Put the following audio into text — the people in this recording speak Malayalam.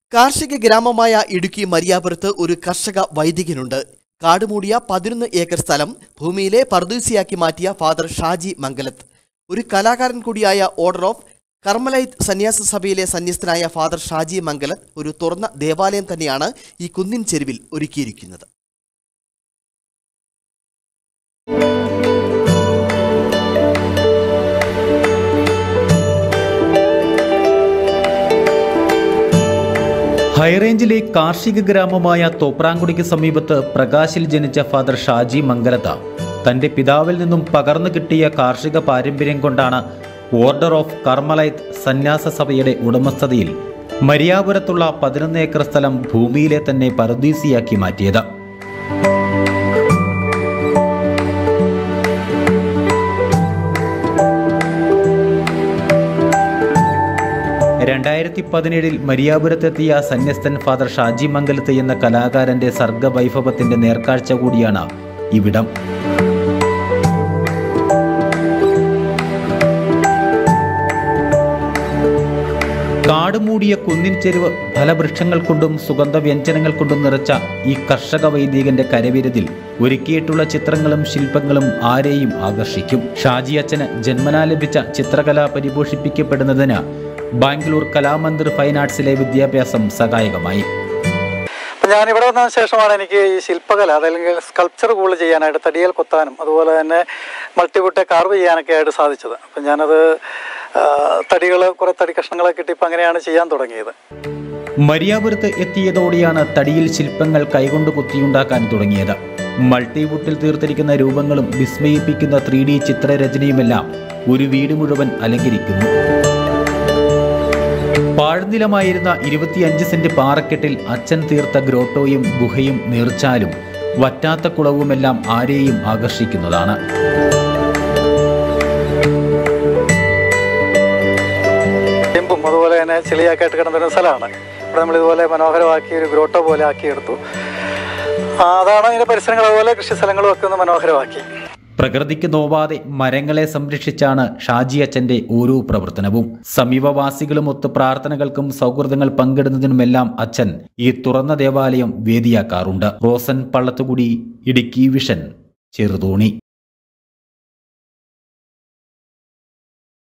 കാർഷിക ഗ്രാമമായ ഇടുക്കി മരിയാപുരത്ത് ഒരു കർഷക വൈദികനുണ്ട് കാടുമൂടിയ പതിനൊന്ന് ഏക്കർ സ്ഥലം ഭൂമിയിലെ പർദൂസിയാക്കി മാറ്റിയ ഫാദർ ഷാജി മംഗലത്ത് ഒരു കലാകാരൻ കൂടിയായ ഓർഡർ ഓഫ് കർമ്മലൈറ്റ് സന്യാസ സഭയിലെ സന്യസ്തനായ ഫാദർ ഷാജി മംഗലത്ത് ഒരു തുറന്ന ദേവാലയം തന്നെയാണ് ഈ കുന്നിൻ ചെരുവിൽ ഒരുക്കിയിരിക്കുന്നത് ഹൈറേഞ്ചിലെ കാർഷിക ഗ്രാമമായ തോപ്രാങ്കുടിക്ക് സമീപത്ത് പ്രകാശിൽ ജനിച്ച ഫാദർ ഷാജി മംഗലത്ത തന്റെ പിതാവിൽ നിന്നും പകർന്നു കിട്ടിയ കാർഷിക പാരമ്പര്യം കൊണ്ടാണ് ഓർഡർ ഓഫ് കർമ്മലൈറ്റ് സന്യാസ സഭയുടെ ഉടമസ്ഥതയിൽ മരിയാപുരത്തുള്ള പതിനൊന്ന് ഏക്കർ സ്ഥലം ഭൂമിയിലെ തന്നെ പരദീസിയാക്കി മാറ്റിയത് രണ്ടായിരത്തി പതിനേഴിൽ മരിയാപുരത്തെത്തിയ സന്യസ്തൻ ഫാദർ ഷാജി മംഗലത്ത് എന്ന കലാകാരന്റെ സർഗവൈഭവത്തിന്റെ നേർക്കാഴ്ച കൂടിയാണ് ഇവിടം കാടുമൂടിയ കുന്നിൻ ചെരുവ് ഫലവൃക്ഷങ്ങൾ കൊണ്ടും സുഗന്ധവ്യഞ്ജനങ്ങൾ കൊണ്ടും നിറച്ച ഈ കർഷക വൈദികന്റെ കരവിരുതിൽ ഒരുക്കിയിട്ടുള്ള ചിത്രങ്ങളും ശില്പങ്ങളും ആരെയും ആകർഷിക്കും ഷാജി അച്ഛന് ജന്മനാ ലഭിച്ച ചിത്രകല പരിപോഷിപ്പിക്കപ്പെടുന്നതിന് ബാംഗ്ലൂർ കലാമന്ദിർ ഫൈൻ ആർട്സിലെ വിദ്യാഭ്യാസം സഹായകമായി അപ്പം ഞാൻ ഇവിടെ വന്നതിന് ശേഷമാണ് എനിക്ക് ഈ ശില്പകല അതല്ലെങ്കിൽ സ്കൾപ്ചർ കൂടുതൽ ചെയ്യാനായിട്ട് തടിയൽ കൊത്താനും അതുപോലെ തന്നെ മൾട്ടിവുഡ് കാർവ് ചെയ്യാനൊക്കെ ആയിട്ട് സാധിച്ചത് അപ്പം ഞാനത് തടികൾ കുറേ തടി കഷ്ണങ്ങളൊക്കെ കിട്ടി ഇപ്പം അങ്ങനെയാണ് ചെയ്യാൻ തുടങ്ങിയത് മരിയാപുരത്ത് എത്തിയതോടെയാണ് തടിയിൽ ശില്പങ്ങൾ കൈകൊണ്ട് കുത്തിയുണ്ടാക്കാൻ തുടങ്ങിയത് മൾട്ടിവുഡിൽ തീർത്തിരിക്കുന്ന രൂപങ്ങളും വിസ്മയിപ്പിക്കുന്ന ത്രീ ഡി ചിത്രരചനയുമെല്ലാം ഒരു വീട് മുഴുവൻ അലങ്കരിക്കുന്നു പാഴ്നിലമായിരുന്ന ഇരുപത്തിയഞ്ച് സെന്റ് പാറക്കെട്ടിൽ അച്ഛൻ തീർത്ത ഗ്രോട്ടോയും ഗുഹയും നീർച്ചാലും വറ്റാത്ത കുളവുമെല്ലാം ആരെയും ആകർഷിക്കുന്നതാണ് ചെമ്പും അതുപോലെ തന്നെ ചെളിയൊക്കെ ആയിട്ട് കിടന്നിരുന്ന സ്ഥലമാണ് ഇവിടെ നമ്മൾ ഇതുപോലെ മനോഹരമാക്കി ഒരു ഗ്രോട്ടോ പോലെ ആക്കിയെടുത്തു ആ, അതാണ് അതിൻ്റെ പരിസരങ്ങൾ അതുപോലെ കൃഷി സ്ഥലങ്ങളും ഒക്കെ ഒന്ന് മനോഹരമാക്കി പ്രകൃതിക്ക് നോവാതെ മരങ്ങളെ സംരക്ഷിച്ചാണ് ഷാജി അച്ഛന്റെ ഓരോ പ്രവർത്തനവും സമീപവാസികളുമൊത്ത് പ്രാർത്ഥനകൾക്കും സൗഹൃദങ്ങൾ പങ്കിടുന്നതിനുമെല്ലാം അച്ഛൻ ഈ തുറന്ന ദേവാലയം വേദിയാക്കാറുണ്ട് റോസൻ പള്ളത്തുകുടി ഇടുക്കി വിഷൻ ചെറുതോണി